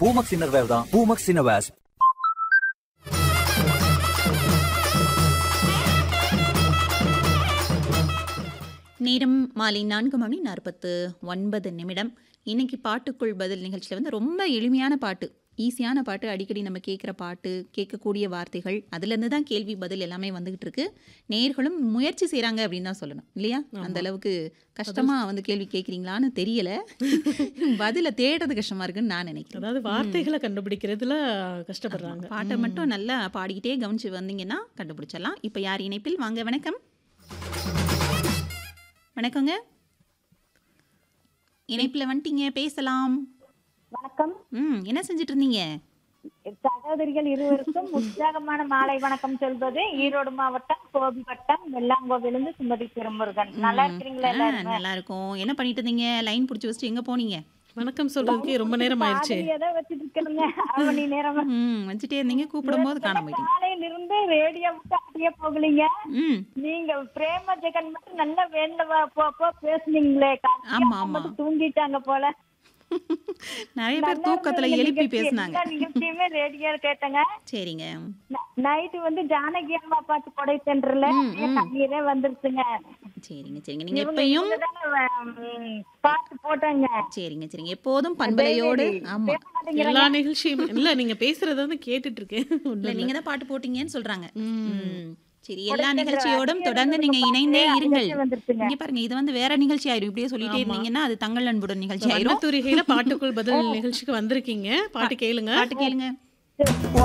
Poomex innerwear தான் Poomex innerwears நேரம் மாலை நான்கு மணி நாற்பத்து ஒன்பது நிமிடம் இன்னைக்கு பாட்டுக்குள் பதில் நிகழ்ச்சியில் வந்து ரொம்ப எளிமையான பாட்டு ஈஸியான பாட்டு அடிக்கடி நம்ம கேட்குற பாட்டு கேட்கக்கூடிய வார்த்தைகள் அதுலேருந்து தான் கேள்வி பதில் எல்லாமே வந்துகிட்டு இருக்கு நேர்களும் முயற்சி செய்கிறாங்க அப்படின்னு தான் சொல்லணும் இல்லையா அந்த அளவுக்கு கஷ்டமாக வந்து கேள்வி கேட்குறீங்களான்னு தெரியல பதிலை தேடுறது கஷ்டமாக இருக்குன்னு நான் நினைக்கிறேன் அதாவது வார்த்தைகளை கண்டுபிடிக்கிறதுல கஷ்டப்படுறாங்க பாட்டை மட்டும் நல்லா பாடிக்கிட்டே கவனிச்சு வந்தீங்கன்னா கண்டுபிடிச்சிடலாம் இப்போ யார் இணைப்பில் வாங்க வணக்கம் வணக்கங்க இணைப்பில் வந்துட்டீங்க பேசலாம் வணக்கம் ம் என்ன செஞ்சுட்டு இருந்தீங்க சகோதரிகள் இருவருக்கும் உற்சாகமான மாலை வணக்கம் சொல்வது ஈரோடு மாவட்டம் கோபி வட்டம் வெள்ளாங்கோவிலிருந்து சுமதி திருமுருகன் நல்லா இருக்கிறீங்களா ஆ, எல்லாரும் நல்லா இருக்கும் என்ன பண்ணிட்டு இருந்தீங்க லைன் பிடிச்சி வச்சுட்டு எங்கே போனீங்க வணக்கம் சொல்றதுக்கே ரொம்ப நேரம் ஆயிடுச்சு ஏதோ வச்சுட்டு இருக்கிறேங்க அரை மணி நேரமா ம் வச்சுட்டே இருந்தீங்க கூப்பிடும் போது காணாம போயிட்டீங்க காலையில இருந்து ரேடியோ விட்டு அப்படியே போகலீங்க ம் நீங்க பிரேம ஜெகன் மட்டும் நல்லா வேண்ட போ போ பேசுனீங்களே கார்த்திகா ஆமா, அம்மா ஆமா. மட்டும் தூங்கிட்டாங்க போல நிறைய பேர் நல்லா தூக்கத்துல இருந்தது எழுப்பி நிகழ்ச்சி. பேசுனாங்க எல்லா நிகழ்ச்சியுமே ரேடியோ கேட்டேங்க சரிங்க நைட்டு வந்து ஜானகி அம்மா பாட்டு கொடை சென்டர்ல ம், ம். கண்ணீரே வந்துருச்சுங்க சரிங்க சரிங்க நீங்க இவங்க எப்பயும் இவங்கதானே, ம், பாட்டு போட்டாங்க சரிங்க சரிங்க எப்போதும் பண்பலையோடு ஆமா பேச மாட்டேங்கிறாங்க. எல்லா நிகழ்ச்சியும் இல்ல நீங்க பேசுறத வந்து கேட்டுட்டு இருக்கேன் ஒண்ணும் இல்ல இல்ல. நீங்க தான் பாட்டு போட்டீங்கன்னு சொல்றாங்க ம். ம். சரி எல்லா நிகழ்ச்சியோடும் தொடர்ந்து நீங்க இணைந்தே இருங்கள் வந்துருச்சுங்க. இங்க பாருங்க இது வந்து வேற நிகழ்ச்சி ஆயிரும் இப்படியே சொல்லிட்டே இருந்தீங்கன்னா அது தங்கள் அன்புடன் நிகழ்ச்சி ஆயிரும் வண்ணத்தூரிகையில பாட்டுக்குள் பதில் நிகழ்ச்சிக்கு வந்திருக்கீங்க பாட்டு கேளுங்க பாட்டு கேளுங்க